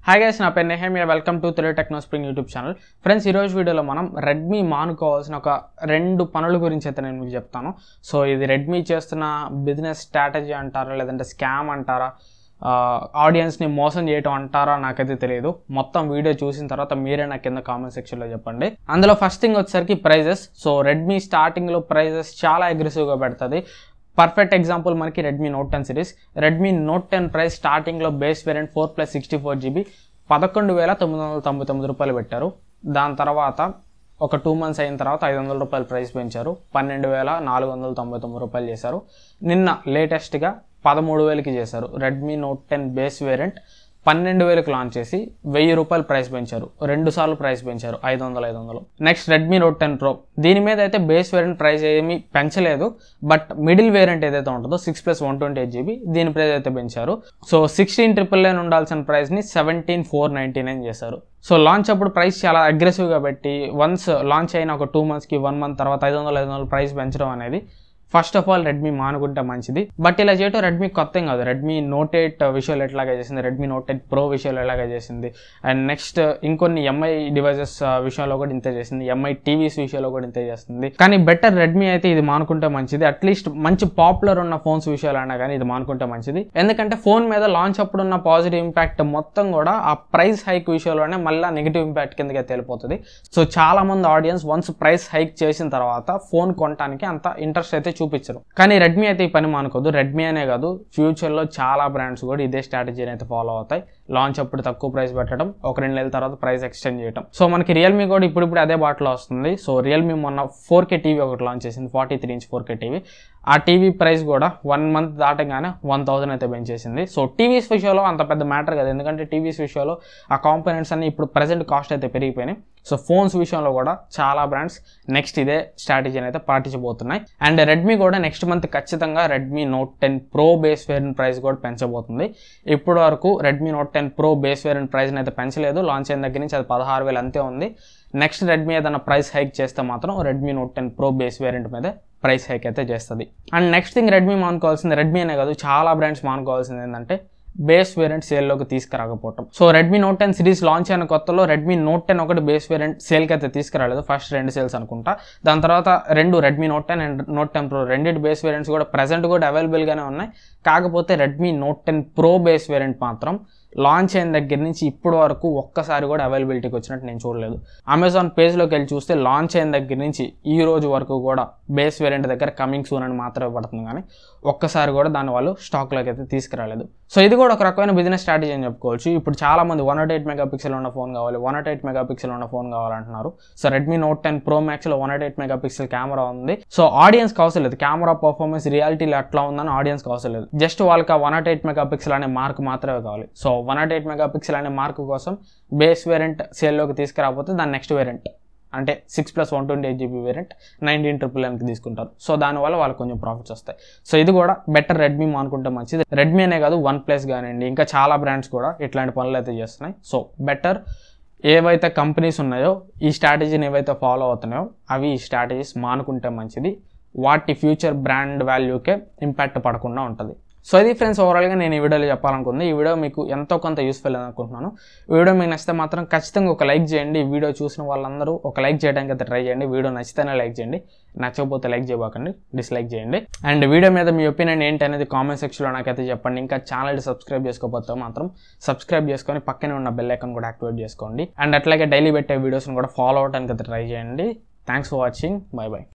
hi guys నా పేరు నెహే మీరు welcome to Telugu techno spring YouTube channel friends ఈరోజు వీడియోలో మనం రెడ్మీ మానుకోవాల్సిన ఒక రెండు పనుల గురించి అయితే నేను మీకు చెప్తాను సో ఇది రెడ్మీ చేస్తున్న బిజినెస్ స్ట్రాటజీ అంటారా లేదంటే స్కామ్ అంటారా ఆడియన్స్ని మోసం చేయటం అంటారా నాకైతే తెలియదు మొత్తం వీడియో చూసిన తర్వాత మీరే నా కింద కామెంట్ సెక్షన్లో చెప్పండి అందులో ఫస్ట్ థింగ్ వచ్చేసరికి ప్రైజెస్ సో రెడ్మీ స్టార్టింగ్లో ప్రైజెస్ చాలా అగ్రెసివ్గా పెడుతుంది పర్ఫెక్ట్ ఎగ్జాంపుల్ మనకి Redmi note ten series Redmi note ten price స్టార్టింగ్లో base variant four plus sixty four GB పదకొండు వేల తొమ్మిది వందల తొంభై తొమ్మిది రూపాయలు పెట్టారు దాని తర్వాత ఒక టూ మంత్స్ అయిన తర్వాత ఐదు వందల రూపాయలు ప్రైస్ పెంచారు పన్నెండు వేల నాలుగు వందల తొంభై తొమ్మిది రూపాయలు చేశారు నిన్న లేటెస్ట్గా పదమూడు వేలకి చేశారు Redmi note ten base variant పన్నెండు వేలకు లాంచ్ చేసి వెయ్యి రూపాయలు ప్రైస్ పెంచారు రెండు సార్లు ప్రైస్ పెంచారు ఐదు వందలు ఐదు వందలు next Redmi note ten pro దీని మీద అయితే బేస్ వేరియంట్ ప్రైస్ ఏమీ పెంచలేదు బట్ మిడిల్ వేరియంట్ ఏదైతే ఉంటుందో six plus one twenty eight GB దీని ప్రైస్ అయితే పెంచారు సో సిక్స్టీన్ ట్రిపుల్ నైన్ ఉండాల్సిన ప్రైస్ని సెవెంటీన్ ఫోర్ నైంటీ నైన్ చేశారు సో లాంచ్ అప్పుడు ప్రైస్ చాలా అగ్రెసివ్గా పెట్టి వన్స్ లాంచ్ అయిన ఒక టూ మంత్స్కి వన్ మంత్ తర్వాత ఐదు వందలు ఐదు వందలు ప్రైస్ పెంచడం అనేది ఫస్ట్ ఆఫ్ ఆల్ రెడ్మీ మానుకుంటే మంచిది బట్ ఇలా చేయటం రెడ్మీ కొత్త ఏం కాదు రెడ్మీ నోట్ ఎయిట్ విషయాలు ఎట్లాగా చేసింది రెడ్మీ నోట్ ఎయిట్ ప్రో విషయాలు ఎలాగా చేసింది అండ్ నెక్స్ట్ ఇంకొన్ని ఎంఐ డివైజెస్ విషయంలో కూడా ఇంతే చేసింది ఎంఐ టీవీస్ విషయంలో కూడా ఇంతే చేస్తుంది కానీ బెటర్ రెడ్మీ అయితే ఇది మానుకుంటే మంచిది అట్లీస్ట్ మంచి పాపులర్ ఉన్న ఫోన్స్ విషయాలు అయినా కానీ ఇది మానుకుంటే మంచిది ఎందుకంటే ఫోన్ మీద లాంచ్ అప్పుడు ఉన్న పాజిటివ్ ఇంపాక్ట్ మొత్తం కూడా ఆ ప్రైస్ హైక్ విషయంలోనే మళ్ళీ నెగిటివ్ ఇంపాక్ట్ కిందకే తెలిపోతుంది సో చాలా మంది ఆడియన్స్ వన్స్ ప్రైస్ హైక్ చేసిన తర్వాత ఫోన్ కొనడానికి అంత ఇంట్రెస్ట్ అయితే చూపించరు కానీ రెడ్మీ అయితే ఈ పని మానుకోదు రెడ్మీ అనే కాదు ఫ్యూచర్లో చాలా బ్రాండ్స్ కూడా ఇదే స్ట్రాటజీని అయితే ఫాలో అవుతాయి లాంచ్ అప్పుడు తక్కువ ప్రైస్ పెట్టడం ఒక రెండు నెలల తర్వాత ప్రైస్ ఎక్స్టెండ్ చేయడం సో మనకి రియల్మీ కూడా ఇప్పుడు ఇప్పుడు అదే బాటలో వస్తుంది సో రియల్మీ మొన్న ఫోర్ కే టీవీ ఒకటి లాంచ్ చేసింది forty three inch four K TV ఆ టీవీ ప్రైస్ కూడా వన్ మంత్ దాటగానే వన్ థౌసండ్ అయితే పెంచేసింది సో టీవీస్ విషయంలో అంత పెద్ద మ్యాటర్ కదా ఎందుకంటే టీవీస్ విషయంలో ఆ కాంపోనెంట్స్ అన్ని ఇప్పుడు ప్రజెంట్ కాస్ట్ అయితే పెరిగిపోయినాయి సో ఫోన్స్ విషయంలో కూడా చాలా బ్రాండ్స్ నెక్స్ట్ ఇదే స్ట్రాటజీని అయితే పాటించబోతున్నాయి అండ్ రెడ్మీ కూడా నెక్స్ట్ మంత్ ఖచ్చితంగా Redmi note ten pro base variant price కూడా పెంచబోతుంది ఇప్పటి వరకు Redmi note ten pro base variant ప్రైస్ని అయితే పెంచలేదు లాంచ్ అయిన దగ్గర నుంచి అది పదహారు వేలు అంతే ఉంది నెక్స్ట్ రెడ్మీ ఏదైనా ప్రైస్ హైక్ చేస్తే మాత్రం Redmi note ten pro base variant మీద ప్రైస్ హైక్ అయితే చేస్తుంది అండ్ నెక్స్ట్ థింగ్ రెడ్మీ మానుకోవాల్సింది రెడ్మీ అనే కాదు చాలా బ్రాండ్స్ మానుకోవాల్సింది ఏంటంటే బేస్ వేరియంట్ సేల్లోకి తీసుకురాకపోవటం so Redmi note ten series launch అయిన కొత్తలో రెడ్మీ నోట్ టెన్ ఒకటి బేస్ వేరియంట్ సేల్కి అయితే తీసుకురాలేదు ఫస్ట్ రెండు సేల్స్ అనుకుంటా దాని తర్వాత రెండు Redmi note ten and note ten pro రెండింటి బేస్ వేరియంట్స్ కూడా ప్రజెంట్ కూడా అవైలబుల్గానే ఉన్నాయి కాకపోతే Redmi note ten pro base variant మాత్రం లాంచ్ అయిన దగ్గర నుంచి ఇప్పటి వరకు ఒక్కసారి కూడా అవైలబిలిటీకి వచ్చినట్టు నేను చూడలేదు అమెజాన్ పేజ్లోకి వెళ్ళి చూస్తే లాంచ్ అయిన దగ్గర నుంచి ఈ రోజు వరకు కూడా బేస్ వేరియంట్ దగ్గర కమింగ్ సూన్ అని మాత్రమే పడుతుంది కానీ ఒక్కసారి కూడా దాని వాళ్ళు స్టాక్లోకి అయితే తీసుకురాలేదు సో ఇది కూడా ఒక రకమైన బిజినెస్ స్ట్రాటజీ అని చెప్పుకోవచ్చు ఇప్పుడు చాలా మంది one nought eight megapixel ఉన్న ఫోన్ కావాలి one nought eight megapixel ఉన్న ఫోన్ కావాలంటున్నారు so Redmi note ten pro మ్యాక్స్లో one nought eight megapixel camera ఉంది సో ఆడియన్స్కి అవసరం లేదు కెమెరా పర్ఫార్మెన్స్ రియాలిటీలో ఎట్లా ఉందని ఆడియన్స్కి అవసరం లేదు జస్ట్ వాళ్ళకి ఆ one nought eight megapixel అనే మార్క్ మాత్రమే కావాలి so one nought eight megapixel అనే మార్క్ కోసం బేస్ వేరియంట్ సేల్లోకి తీసుకురాకపోతే దాని నెక్స్ట్ వేరియంట్ అంటే six plus one twenty eight GB variant nineteen triple ఎన్కి తీసుకుంటారు సో దానివల్ల వాళ్ళకి కొంచెం ప్రాఫిట్స్ వస్తాయి సో ఇది కూడా బెటర్ రెడ్మీ అనుకుంటే మంచిది రెడ్మీ అనే కాదు వన్ ప్లస్ కానివ్వండి ఇంకా చాలా బ్రాండ్స్ కూడా ఇట్లాంటి పనులు అయితే చేస్తున్నాయి సో బెటర్ ఏవైతే కంపెనీస్ ఉన్నాయో ఈ స్ట్రాటజీని ఏవైతే ఫాలో అవుతున్నాయో అవి ఈ స్ట్రాటజీస్ మానుకుంటే మంచిది వాటి ఫ్యూచర్ బ్రాండ్ వాల్యూకే ఇంపాక్ట్ పడకుండా ఉంటుంది సో ఇది ఫ్రెండ్స్ ఓవరాల్గా నేను ఈ వీడియోలో చెప్పాలనుకుంది ఈ వీడియో మీకు ఎంతో కొంత యూస్ఫుల్ అనుకుంటున్నాను ఈ వీడియో మీకు నచ్చితే మాత్రం ఖచ్చితంగా ఒక లైక్ చేయండి ఈ వీడియో చూసిన వాళ్ళందరూ ఒక లైక్ చేయడానికి అయితే ట్రై చేయండి వీడియో నచ్చితేనే లైక్ చేయండి నచ్చకపోతే లైక్ చేయబాకండి డిస్లైక్ చేయండి అండ్ వీడియో మీద మీ ఒపీనియన్ ఏంటి అనేది కామెంట్ సెక్షన్లో నాకైతే చెప్పండి ఇంకా ఛానల్ సబ్స్క్రైబ్ చేసుకోకపోతే మాత్రం సబ్స్క్రైబ్ చేసుకొని పక్కనే ఉన్న బెల్ ఐకాన్ కూడా యాక్టివేట్ చేసుకోండి అండ్ అట్లాగే డైలీ పెట్టే వీడియోస్ని కూడా ఫాలో అవడానికి అయితే ట్రై చేయండి thanks for watching bye by